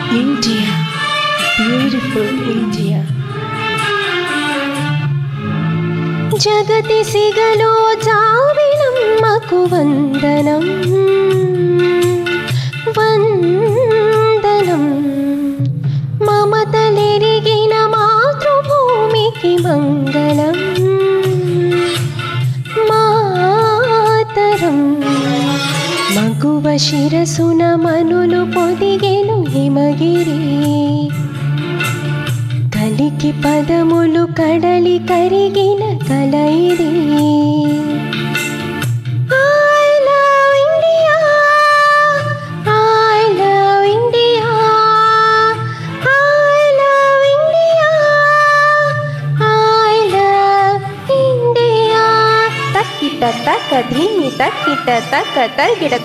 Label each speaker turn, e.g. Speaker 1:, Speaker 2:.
Speaker 1: India beautiful India
Speaker 2: జగతి సిగలో జావినమ్మకు వందనం వందనం మమతలెరిగిన మాతృభూమికి మంగళం మాతరం మగువ శిరసున మనులు పొదిగెను హిమగిరి కలికి పదములు కడలి కరిగిన కలయిది I love India. I love India. I love India. I love India. తక్కిట తక్క ధీమి తక్కిట తక్క తరిగిడ